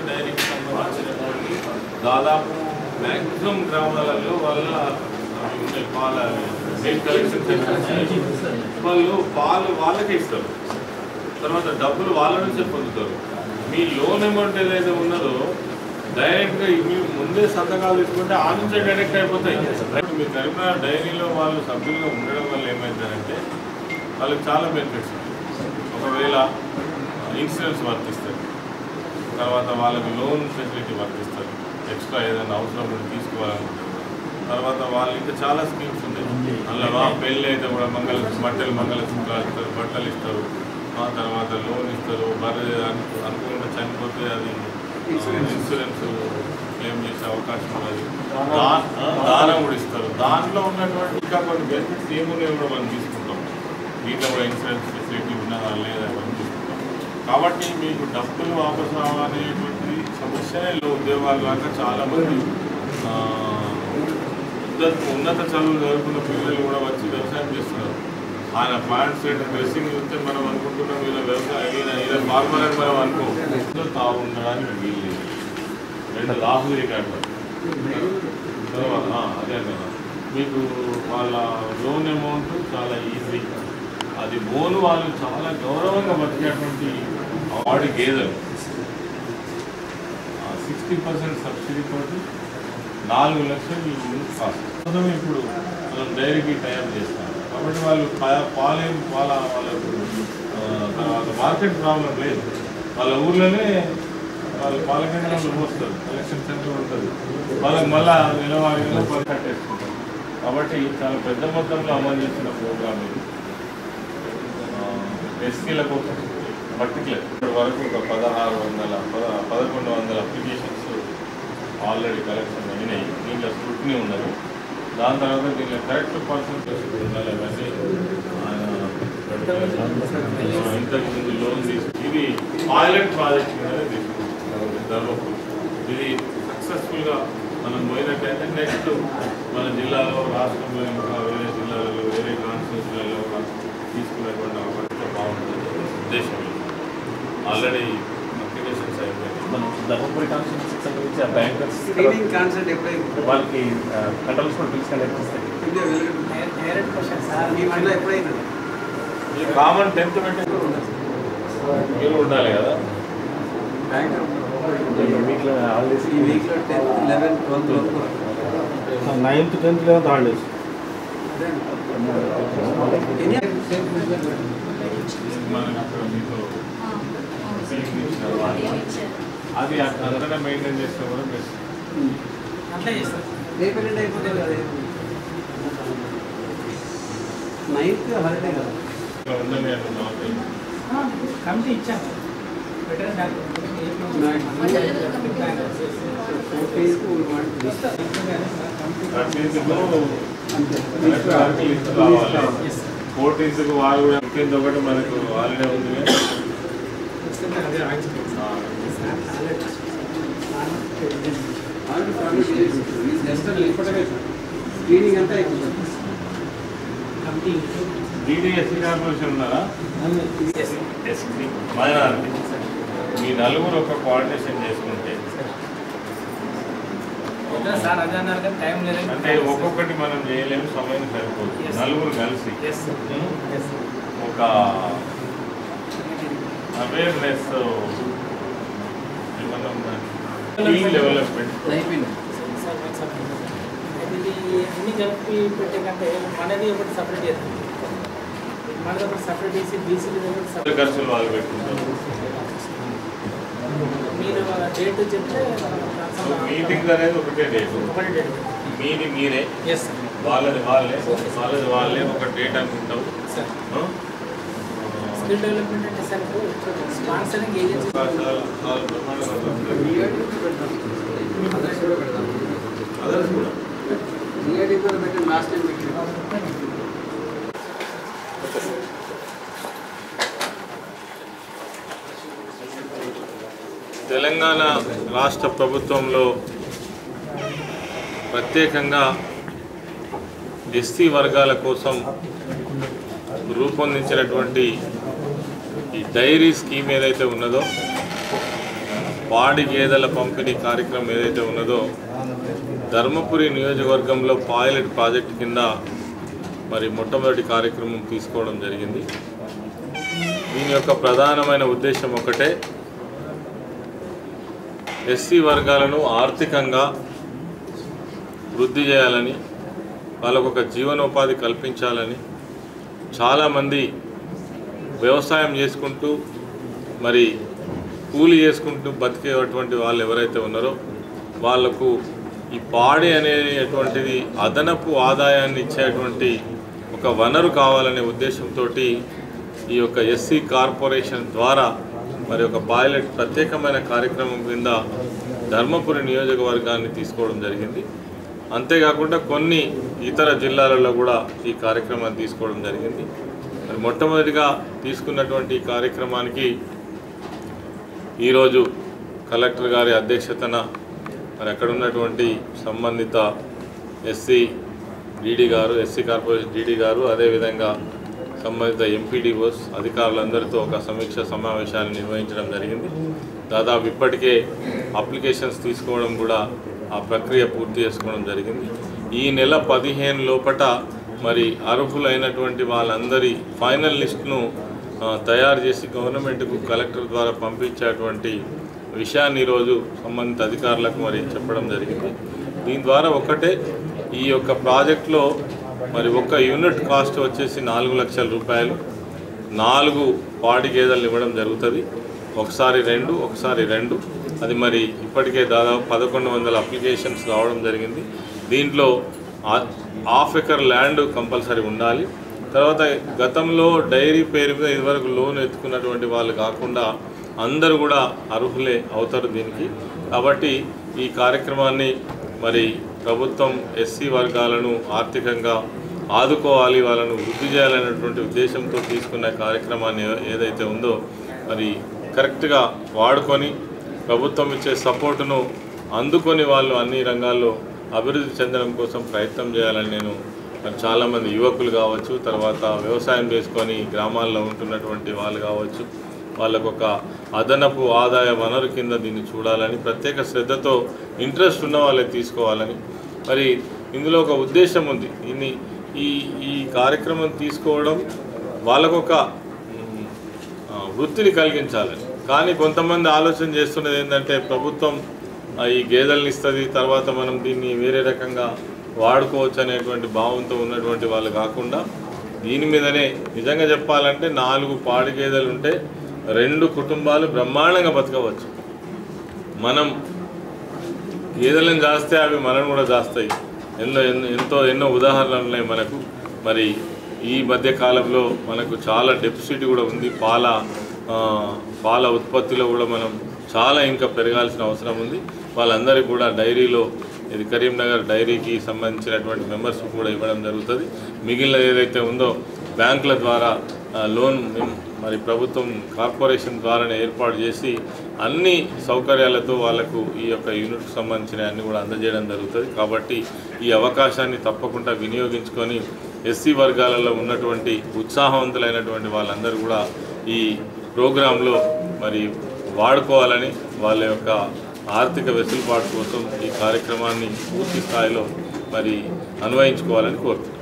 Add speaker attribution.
Speaker 1: డైరీకి సంబంధించినటువంటి దాదాపు మ్యాక్సిమం గ్రామాలలో వాళ్ళ అవి ఉన్నాయి పాల మిల్క్ కలెక్షన్ సెంటర్స్ వాళ్ళు పాలు వాళ్ళకే ఇస్తారు తర్వాత డబ్బులు వాళ్ళ నుంచే పొందుతారు మీ లోన్ అమౌంట్ ఏదైతే ఉన్నదో డైరెక్ట్గా మీరు ముందే సంతకాలు తీసుకుంటే ఆ నుంచే డైరెక్ట్ అయిపోతాయి మీ కరీంనగర్ డైరీలో వాళ్ళు సభ్యులుగా ఉండడం వల్ల ఏమవుతారంటే వాళ్ళకి చాలా బెనిఫిట్స్ ఒకవేళ ఇన్సూరెన్స్ వర్తిస్తారు తర్వాత వాళ్ళకి లోన్ ఫెసిలిటీ వర్తిస్తారు ఎక్స్ట్రా ఏదైనా అవసరం ఉంటే తీసుకోవాలనుకుంటారు తర్వాత వాళ్ళు ఇంకా చాలా స్కీమ్స్ ఉన్నాయి అందులో పెళ్ళి అయితే కూడా మంగళ బట్టలు మంగళసూత్రాలు ఇస్తారు బట్టలు ఇస్తారు ఆ తర్వాత లోన్ ఇస్తారు మరి అనుకు అనుకోకుండా చనిపోతే అది ఇన్సూరెన్స్ క్లెయిమ్ చేసే అవకాశం ఉన్నది దా- ఆ, దానం కూడా ఇస్తారు దాంట్లో ఉన్నటువంటి ఇంకా కొన్ని బెనిఫిట్స్ ఏమున్నాయో కూడా మనం తీసుకుంటాం దీంట్లో కూడా ఇన్సూరెన్స్ ఫెసిలిటీ ఉన్నదా లేదా మనం తీసుకుంటాం కాబట్టి మీకు డబ్బులు వాపసు రావాలనేటువంటి సమస్యనే లో ఉద్యోగాలు కాక చాలామంది ఆ, ఉన్నత ఉన్నత చదువులు చదువుకున్న పిల్లలు కూడా వచ్చి వ్యవసాయం చేస్తున్నారు ఆయన ప్యాంట్ షర్ట్ డ్రెస్సింగ్ చూస్తే మనం అనుకుంటున్నాం వీళ్ళ వ్యవసాయం ఈయన ఈయన ఫార్మర్ అని మనం అనుకో తావు ఉండడానికి వీలు లేదు రెండు రాహుల్ రికార్డు తర్వాత ఆ, అదే కదా మీకు వాళ్ళ లోన్ అమౌంట్ చాలా ఈజీ అది లోన్ వాళ్ళు చాలా గౌరవంగా బతికేటువంటి వాడి గేదెలు సిక్స్టీ పర్సెంట్ సబ్సిడీ తోటి నాలుగు లక్షలు ఈ యూనిట్ కాస్ట్ మొత్తం ఇప్పుడు మనం డైరీకి తయారు చేస్తాం కాబట్టి వాళ్ళు పా- పాలేం పాల వాళ్ళకు ఆ, తర్వాత మార్కెట్ ప్రాబ్లం లేదు వాళ్ళ ఊర్లోనే వాళ్ళు పాల కేంద్రంలో పోస్తారు కలెక్షన్ సెంటర్ ఉంటుంది వాళ్ళకి మళ్ళా నెలవారీలో పని కట్టేసుకుంటారు కాబట్టి చాలా పెద్ద మొత్తంలో అమలు చేసిన ప్రోగ్రామ్ ఇది ఎస్సీల కోసం పర్టికులర్ ఇప్పటి వరకు ఒక పదహారు వందల పద పదకొండు వందల అప్లికేషన్స్ ఆల్రెడీ కలెక్షన్ అయినాయి దీంట్లో స్క్రూటినీ ఉన్నది దాని తర్వాత దీంట్లో కరెక్ట్ పర్సంటేజ్ ఉండాలి అవన్నీ ఆయన ఇంతకు ముందు లోన్ తీసుకు ఇది పైలట్ ప్రాజెక్ట్ మీద తీసుకుంటున్నాం ధర్మపురి ఇది సక్సెస్ఫుల్గా మనం పోయినట్టయితే నెక్స్ట్ మన జిల్లాలో రాష్ట్రంలో ఇంకా వేరే జిల్లాలలో వేరే కాన్స్టిట్యూన్సీలలో కూడా తీసుకునేటువంటి అవకాశం బాగుంటుంది ఉద్దేశం ఆల్రెడీ అప్లికేషన్స్ అయిపోయాయి
Speaker 2: మనం ధర్మపురి కాన్స్టిట్యూన్సీకి సంబంధించి ఆ బ్యాంకర్స్
Speaker 3: స్క్రీనింగ్ కాన్సెప్ట్ ఎప్పుడైంది
Speaker 2: వాళ్ళకి కంట్రోల్స్ కూడా పిలుచుకొని నేర్పిస్తాయి
Speaker 3: ఇండియా
Speaker 4: డైరెక్ట్ క్వశ్చన్ సార్
Speaker 3: మీ మండలం ఎప్పుడైంది
Speaker 1: ఈ కామన్ టెన్త్ పెట్టే మీరు ఉండాలి కదా
Speaker 3: బ్యాంక్
Speaker 2: వీక్లో హాలిడేస్
Speaker 3: ఈ వీక్లో టెన్త్ లెవెన్ ట్వెల్త్ వరకు
Speaker 5: నైన్త్ టెన్త్ లెవెన్త్ హాలిడేస్
Speaker 1: మనం ఇక్కడ మీతో అది అంతటా మెయింటైన్ చేస్తే కూడా బెస్ట్
Speaker 4: అట్లా చేస్తారు
Speaker 3: రేపటి అయిపోతుంది కదా నైన్త్ హాలిడే కదా
Speaker 1: ఇక్కడ ఉందని అంటే నాకు
Speaker 4: కమిటీ ఇచ్చాం వెటరన్
Speaker 1: ఫోర్టీన్త్ వాళ్ళు కూడా ఫిఫ్టీన్త్ ఒకటి మనకు హాలిడే ఉంది
Speaker 3: జస్ట్ లేకపోతే స్క్రీనింగ్ అంతా అయిపోతుంది
Speaker 4: కమిటీ
Speaker 1: డిడిఎస్సీ కార్పొరేషన్ ఉన్నారా మైనారిటీ మీ నలుగురు ఒక కోఆర్డినేషన్ చేసుకుంటే
Speaker 4: సార్ అదే అన్నారు కానీ టైం లేదని
Speaker 1: అంటే ఒక్కొక్కటి మనం చేయలేము సమయం సరిపోదు
Speaker 4: Yes.
Speaker 1: నలుగురు కలిసి
Speaker 4: ఎస్ ఎస్
Speaker 1: ఒక అవేర్నెస్ డెవలప్మెంట్
Speaker 3: అయిపోయింది
Speaker 4: ఇది అన్ని కలిపి పెట్టే కంటే మనది ఒకటి సపరేట్ చేస్తాం మనది ఒకటి సపరేట్ చేసి బీసీలు ఒకటి సపరేట్
Speaker 1: ఖర్చులు వాళ్ళు పెట్టుకుంటారు
Speaker 4: మీరు డేట్ చెప్తే
Speaker 1: మీటింగ్ అనేది ఒకటే డేట్
Speaker 4: ఒకటి డేట్
Speaker 1: మీది మీరే
Speaker 4: ఎస్
Speaker 1: వాళ్ళది వాళ్ళే వాళ్ళది వాళ్ళే ఒక డేట్ అనుకుంటాం
Speaker 4: సార్
Speaker 1: ఆ?
Speaker 4: స్కిల్ డెవలప్మెంట్ అంటే సార్ స్పాన్సరింగ్ ఏజెన్సీ
Speaker 1: చాలా- చాలా బ్రహ్మాండంగా ఉంటుంది.
Speaker 3: అదర్స్ కూడా పెడదాం
Speaker 1: Others కూడా
Speaker 3: జిఐడి కూడా పెట్టిన లాస్ట్ టైం పెట్టిన
Speaker 1: తెలంగాణ రాష్ట్ర ప్రభుత్వంలో ప్రత్యేకంగా ఎస్సీ వర్గాల కోసం రూపొందించినటువంటి ఈ డైరీ స్కీమ్ ఏదైతే ఉన్నదో పాడి గేదెల పంపిణీ కార్యక్రమం ఏదైతే ఉన్నదో ధర్మపురి నియోజకవర్గంలో పైలట్ ప్రాజెక్ట్ కింద మరి మొట్టమొదటి కార్యక్రమం తీసుకోవడం జరిగింది దీని యొక్క ప్రధానమైన ఉద్దేశం ఒకటే ఎస్సీ వర్గాలను ఆర్థికంగా వృద్ధి చేయాలని వాళ్ళకు ఒక జీవనోపాధి కల్పించాలని చాలామంది వ్యవసాయం చేసుకుంటూ మరి కూలి చేసుకుంటూ బతికేటువంటి వాళ్ళు ఎవరైతే ఉన్నారో వాళ్లకు ఈ పాడి అనేటువంటిది అదనపు ఆదాయాన్ని ఇచ్చేటువంటి ఒక వనరు కావాలనే ఉద్దేశంతో ఈ యొక్క ఎస్సీ కార్పొరేషన్ ద్వారా మరి ఒక పైలట్ ప్రత్యేకమైన కార్యక్రమం కింద ధర్మపురి నియోజకవర్గాన్ని తీసుకోవడం జరిగింది అంతేకాకుండా కొన్ని ఇతర జిల్లాలలో కూడా ఈ కార్యక్రమాన్ని తీసుకోవడం జరిగింది మరి మొట్టమొదటిగా తీసుకున్నటువంటి ఈ కార్యక్రమానికి ఈరోజు కలెక్టర్ గారి అధ్యక్షతన మరి అక్కడ ఉన్నటువంటి సంబంధిత ఎస్సీ డీడీ గారు ఎస్సీ కార్పొరేషన్ డీడీ గారు అదేవిధంగా సంబంధిత ఎంపీడీఓస్ అధికారులందరితో ఒక సమీక్ష సమావేశాన్ని నిర్వహించడం జరిగింది దాదాపు ఇప్పటికే అప్లికేషన్స్ తీసుకోవడం కూడా ఆ ప్రక్రియ పూర్తి చేసుకోవడం జరిగింది ఈ నెల పదిహేను లోపట మరి అర్హులైనటువంటి వాళ్ళందరి ఫైనల్ లిస్ట్ను ఆ, తయారు చేసి గవర్నమెంట్కు కలెక్టర్ ద్వారా పంపించేటువంటి విషయాన్ని ఈరోజు సంబంధిత అధికారులకు మరి చెప్పడం జరిగింది దీని ద్వారా ఒకటే ఈ యొక్క ప్రాజెక్టులో మరి ఒక్క యూనిట్ కాస్ట్ వచ్చేసి నాలుగు లక్షల రూపాయలు నాలుగు పాడి గేదెలు ఇవ్వడం జరుగుతుంది ఒకసారి రెండు ఒకసారి రెండు అది మరి ఇప్పటికే దాదాపు పదకొండు వందల అప్లికేషన్స్ రావడం జరిగింది దీంట్లో ఆ- హాఫ్ ఎకర్ ల్యాండ్ కంపల్సరీ ఉండాలి తర్వాత గతంలో డైరీ పేరు మీద ఇదివరకు లోన్ ఎత్తుకున్నటువంటి వాళ్ళు కాకుండా అందరూ కూడా అర్హులే అవుతారు దీనికి కాబట్టి ఈ కార్యక్రమాన్ని మరి ప్రభుత్వం ఎస్సీ వర్గాలను ఆర్థికంగా ఆదుకోవాలి వాళ్ళను వృద్ధి చేయాలనేటువంటి ఉద్దేశంతో తీసుకున్న కార్యక్రమాన్ని ఏ- ఏదైతే ఉందో మరి కరెక్ట్గా వాడుకొని ప్రభుత్వం ఇచ్చే సపోర్టును అందుకొని వాళ్ళు అన్ని రంగాల్లో అభివృద్ధి చెందడం కోసం ప్రయత్నం చేయాలని నేను మరి చాలామంది యువకులు కావచ్చు తర్వాత వ్యవసాయం చేసుకొని గ్రామాల్లో ఉంటున్నటువంటి వాళ్ళు కావచ్చు వాళ్ళకు ఒక అదనపు ఆదాయ వనరు కింద దీన్ని చూడాలని ప్రత్యేక శ్రద్ధతో ఇంట్రెస్ట్ ఉన్న వాళ్ళే తీసుకోవాలని మరి ఇందులో ఒక ఉద్దేశం ఉంది దీన్ని ఈ ఈ కార్యక్రమం తీసుకోవడం వాళ్ళకొక మ్, ఆ, వృత్తిని కలిగించాలని కానీ కొంతమంది ఆలోచన చేస్తున్నది ఏంటంటే ప్రభుత్వం ఆ, ఈ గేదెలను ఇస్తుంది తర్వాత మనం దీన్ని వేరే రకంగా వాడుకోవచ్చు అనేటువంటి భావంతో ఉన్నటువంటి వాళ్ళు కాకుండా దీని మీదనే నిజంగా చెప్పాలంటే నాలుగు పాడి గేదెలు ఉంటే రెండు కుటుంబాలు బ్రహ్మాండంగా బతకవచ్చు మనం గేదెలను జాస్తే అవి మనం కూడా జాస్తాయి ఎన్నో ఎన్నో ఎంతో ఎన్నో ఉదాహరణలు ఉన్నాయి మనకు మరి ఈ మధ్య కాలంలో మనకు చాలా డెఫిసిట్ కూడా ఉంది పాల ఆ, పాల ఉత్పత్తిలో కూడా మనం చాలా ఇంకా పెరగాల్సిన అవసరం ఉంది వాళ్ళందరికీ కూడా డైరీలో ఇది కరీంనగర్ డైరీకి సంబంధించినటువంటి మెంబర్స్ కూడా ఇవ్వడం జరుగుతుంది మిగిలినది ఏదైతే ఉందో బ్యాంకుల ద్వారా ఆ, లోన్ మెం- మరి ప్రభుత్వం కార్పొరేషన్ ద్వారానే ఏర్పాటు చేసి అన్ని సౌకర్యాలతో వాళ్ళకు ఈ యొక్క యూనిట్కి సంబంధించిన అన్ని కూడా అందజేయడం జరుగుతుంది కాబట్టి ఈ అవకాశాన్ని తప్పకుండా వినియోగించుకొని ఎస్సీ వర్గాలలో ఉన్నటువంటి ఉత్సాహవంతులైనటువంటి వాళ్ళందరూ కూడా ఈ ప్రోగ్రాంలో మరి వాడుకోవాలని వాళ్ళ యొక్క ఆర్థిక వెసులుబాటు కోసం ఈ కార్యక్రమాన్ని పూర్తి స్థాయిలో మరి అన్వయించుకోవాలని కోరుతున్నాను